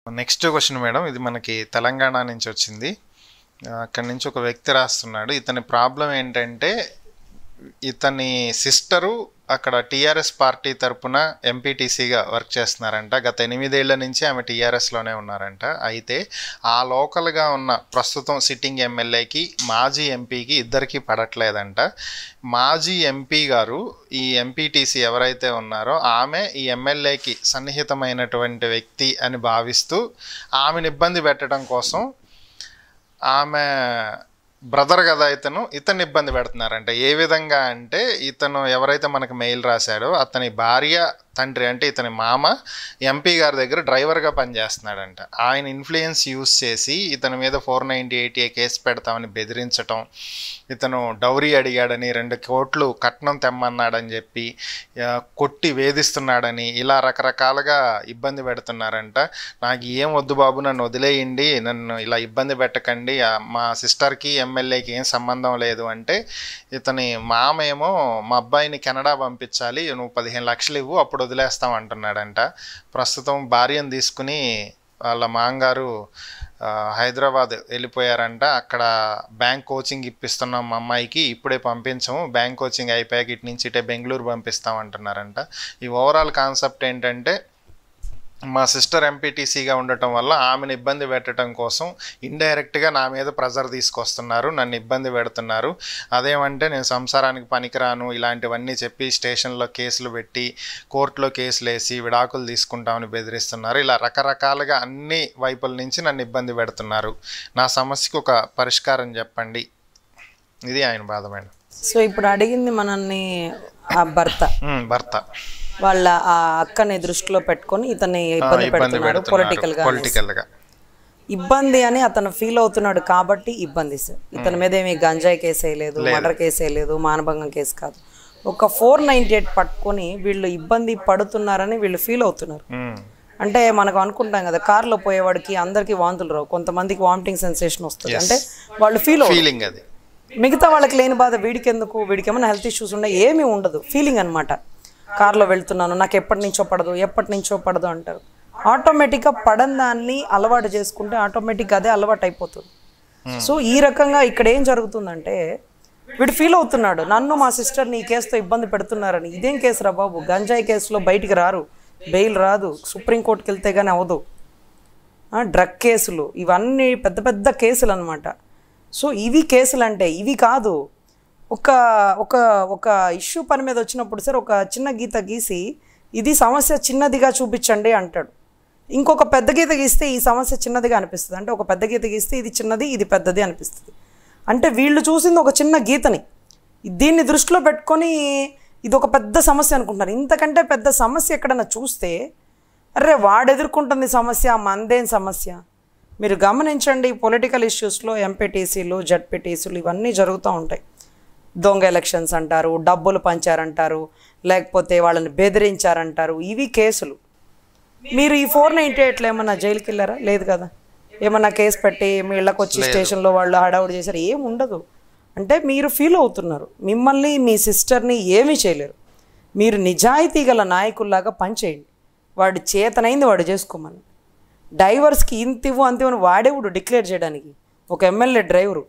next question madam ఇది మనకి తెలంగాణ నుంచి వచ్చింది ఆ, అక్కడి నుంచి ఒక వ్యక్తి రాస్తున్నాడు ఇతని ప్రాబ్లం ఏంటంటే ఇతని సిస్టరు అక్కడ టీఆర్ఎస్ పార్టీ తరపున ఎంపీటీసీగా వర్క్ చేస్తున్నారంట గత ఎనిమిదేళ్ల నుంచి ఆమె టీఆర్ఎస్లోనే ఉన్నారంట అయితే ఆ లోకల్గా ఉన్న ప్రస్తుతం సిట్టింగ్ ఎమ్మెల్యేకి మాజీ ఎంపీకి ఇద్దరికి పడట్లేదంట మాజీ ఎంపీ గారు ఈ ఎంపీటీసీ ఎవరైతే ఉన్నారో ఆమె ఈ ఎమ్మెల్యేకి సన్నిహితమైనటువంటి వ్యక్తి అని భావిస్తూ ఆమెను ఇబ్బంది పెట్టడం కోసం ఆమె బ్రదర్ కదా ఇతను ఇతను ఇబ్బంది పెడుతున్నారంట ఏ విధంగా అంటే ఇతను ఎవరైతే మనకు మెయిల్ రాశాడో అతని భార్య తండ్రి అంటే ఇతని మామ ఎంపీ గారి దగ్గర డ్రైవర్గా పనిచేస్తున్నాడంట ఆయన ఇన్ఫ్లుయెన్స్ యూస్ చేసి ఇతని మీద ఫోర్ నైంటీ ఎయిటీ కేసు పెడతామని బెదిరించటం ఇతను డౌరీ అడిగాడని రెండు కోట్లు కట్నం తెమ్మన్నాడని చెప్పి ఆ, కొట్టి వేధిస్తున్నాడని ఇలా రకరకాలుగా ఇబ్బంది పెడుతున్నారంట నాకు ఏం వద్దు బాబు నన్ను వదిలేయండి నన్ను ఇలా ఇబ్బంది పెట్టకండి ఆ, మా సిస్టర్కి ఎమ్మెల్యేకి ఏం సంబంధం లేదు అంటే ఇతని మామేమో మా అబ్బాయిని కెనడా పంపించాలి నువ్వు పదిహేను లక్షలు ఇవ్వు అప్పుడు వదిలేస్తాం అంటున్నాడంట ప్రస్తుతం భార్యను తీసుకుని వాళ్ళ మాంగారు ఆ, హైదరాబాద్ వెళ్ళిపోయారంట అక్కడ బ్యాంక్ కోచింగ్ ఇప్పిస్తున్నాం మా అమ్మాయికి ఇప్పుడే పంపించము బ్యాంక్ కోచింగ్ అయిపోయాక ఇటు నుంచి ఇటే బెంగళూరు పంపిస్తాం అంటున్నారంట ఈ ఓవరాల్ కాన్సెప్ట్ ఏంటంటే మా సిస్టర్ ఎంపీటీసీగా ఉండటం వల్ల ఆమెను ఇబ్బంది పెట్టడం కోసం ఇండైరెక్ట్గా నా మీద ప్రెజర్ తీసుకొస్తున్నారు నన్ను ఇబ్బంది పెడుతున్నారు అదేమంటే నేను సంసారానికి పనికిరాను ఇలాంటివన్నీ చెప్పి స్టేషన్లో కేసులు పెట్టి కోర్టులో కేసులు వేసి విడాకులు తీసుకుంటామని బెదిరిస్తున్నారు ఇలా రకరకాలుగా అన్ని వైపుల నుంచి నన్ను ఇబ్బంది పెడుతున్నారు నా సమస్యకు ఒక పరిష్కారం చెప్పండి ఇది ఆయన బాధ మేడం సో ఇప్పుడు అడిగింది మనల్ని ఆ భర్త ఉమ్, భర్త వాళ్ళ ఆ అక్కని దృష్టిలో పెట్టుకొని ఇతన్ని ఇబ్బంది ఇబ్బంది పెడుతున్నారు పొలిటికల్ గా పొలిటికల్గా ఇబ్బంది అని అతను ఫీల్ అవుతున్నాడు కాబట్టి ఇబ్బంది సార్ ఇతని మీద ఏమి గంజాయి కేసు వేయలేదు మర్డర్ కేసు వేయలేదు మానభంగం కేసు కాదు ఒక ఫోర్ నైన్టీ ఎయిట్ పట్టుకొని వీళ్ళు ఇబ్బంది పడుతున్నారని వీళ్ళు ఫీల్ అవుతున్నారు అంటే మనకు అనుకుంటాం కదా కార్లో పోయేవాడికి అందరికీ వాంతులు రావు కొంతమందికి వామిటింగ్ సెన్సేషన్ వస్తుంది అంటే వాళ్ళు ఫీల్ అవుతారు ఫీలింగ్ అది మిగతా వాళ్ళకి లేని బాధ వీడికి ఎందుకు వీడికి ఏమైనా హెల్త్ ఇష్యూస్ ఉండే ఏమీ ఉండదు ఫీలింగ్ అనమాట కార్లో వెళ్తున్నాను నాకు ఎప్పటి నుంచో పడదు ఎప్పటి నుంచో పడదు అంటారు ఆటోమేటిక్గా పడని దాన్ని అలవాటు చేసుకుంటే ఆటోమేటిక్గా అదే అలవాటు అయిపోతుంది సో ఈ రకంగా ఇక్కడ ఏం జరుగుతుందంటే వీడు ఫీల్ అవుతున్నాడు నన్ను మా సిస్టర్ని ఈ కేసుతో ఇబ్బంది పెడుతున్నారని ఇదేం కేసు రా బాబు గంజాయి కేసులో బయటికి రారు బెయిల్ రాదు సుప్రీంకోర్టుకి వెళ్తే కానీ అవ్వదు ఆ, డ్రగ్ కేసులు ఇవన్నీ పెద్ద పెద్ద కేసులు అనమాట సో ఇవి కేసులు అంటే ఇవి కాదు ఒక ఒక ఒక ఇష్యూ పని మీద వచ్చినప్పుడు సార్ ఒక చిన్న గీత గీసి ఇది సమస్య చిన్నదిగా చూపించండి అంటాడు ఇంకొక పెద్ద గీత గీస్తే ఈ సమస్య చిన్నదిగా అనిపిస్తుంది అంటే ఒక పెద్ద గీత గీస్తే ఇది చిన్నది ఇది పెద్దది అనిపిస్తుంది అంటే వీళ్ళు చూసింది ఒక చిన్న గీతని దీన్ని దృష్టిలో పెట్టుకొని ఇది ఒక పెద్ద సమస్య అనుకుంటున్నారు ఇంతకంటే పెద్ద సమస్య ఎక్కడన్నా చూస్తే అరే వాడు ఎదుర్కొంటుంది సమస్య మందేం సమస్య మీరు గమనించండి పొలిటికల్ ఇష్యూస్లో ఎంపీటీసీలు జడ్పీటీసీలు ఇవన్నీ జరుగుతూ ఉంటాయి దొంగ ఎలక్షన్స్ అంటారు డబ్బులు పంచారంటారు లేకపోతే వాళ్ళని బెదిరించారంటారు ఇవి కేసులు మీరు ఈ ఫోర్ నైంటీ ఎయిట్లో ఏమన్నా జైలుకి వెళ్ళారా లేదు కదా ఏమన్నా కేసు పెట్టి మీ ఇళ్ళకి వచ్చి స్టేషన్లో వాళ్ళు హడావుడి చేశారు ఏం ఉండదు అంటే మీరు ఫీల్ అవుతున్నారు మిమ్మల్ని మీ సిస్టర్ని ఏమీ చేయలేరు మీరు నిజాయితీ గల నాయకుల్లాగా పనిచేయండి వాడు చేతనైంది వాడు చేసుకోమని డైవర్స్కి ఇంత ఇవ్వు అంత ఇవ్వని వాడేవుడు డిక్లేర్ చేయడానికి ఒక ఎమ్మెల్యే డ్రైవరు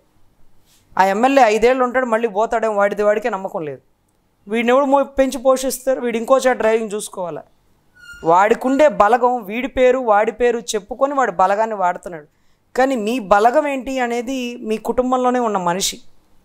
ఆ ఎమ్మెల్యే ఐదేళ్ళు ఉంటాడు మళ్ళీ పోతాడేమో వాడిది వాడికే నమ్మకం లేదు వీడిని ఎవడు మో- పెంచి పోషిస్తారు వీడు ఇంకో చోట డ్రైవింగ్ చూసుకోవాలి వాడికుండే బలగం వీడి పేరు వాడి పేరు చెప్పుకొని వాడు బలగాన్ని వాడుతున్నాడు కానీ మీ బలగం ఏంటి అనేది మీ కుటుంబంలోనే ఉన్న మనిషి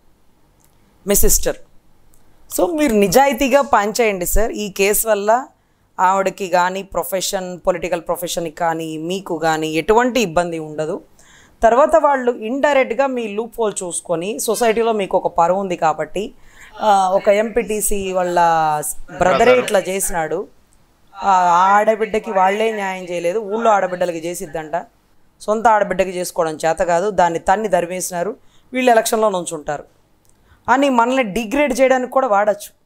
మీ సిస్టర్ సో మీరు నిజాయితీగా పనిచేయండి సార్ ఈ కేసు వల్ల ఆవిడకి కానీ ప్రొఫెషన్ పొలిటికల్ ప్రొఫెషన్కి కానీ మీకు కానీ ఎటువంటి ఇబ్బంది ఉండదు తర్వాత వాళ్ళు ఇండైరెక్ట్గా మీ లూప్ హోల్ చూసుకొని సొసైటీలో మీకు ఒక పరువు ఉంది కాబట్టి ఆ, ఒక ఎంపీటీసీ వాళ్ళ బ్రదరే ఇట్లా చేసినాడు ఆ ఆడబిడ్డకి వాళ్ళే న్యాయం చేయలేదు ఊళ్ళో ఆడబిడ్డలకి చేసిద్దంట సొంత ఆడబిడ్డకి చేసుకోవడం చేత కాదు దాన్ని తన్ని ధరివేసినారు వీళ్ళు ఎలక్షన్లో నుంచుంటారు అని మనల్ని డిగ్రేడ్ చేయడానికి కూడా వాడచ్చు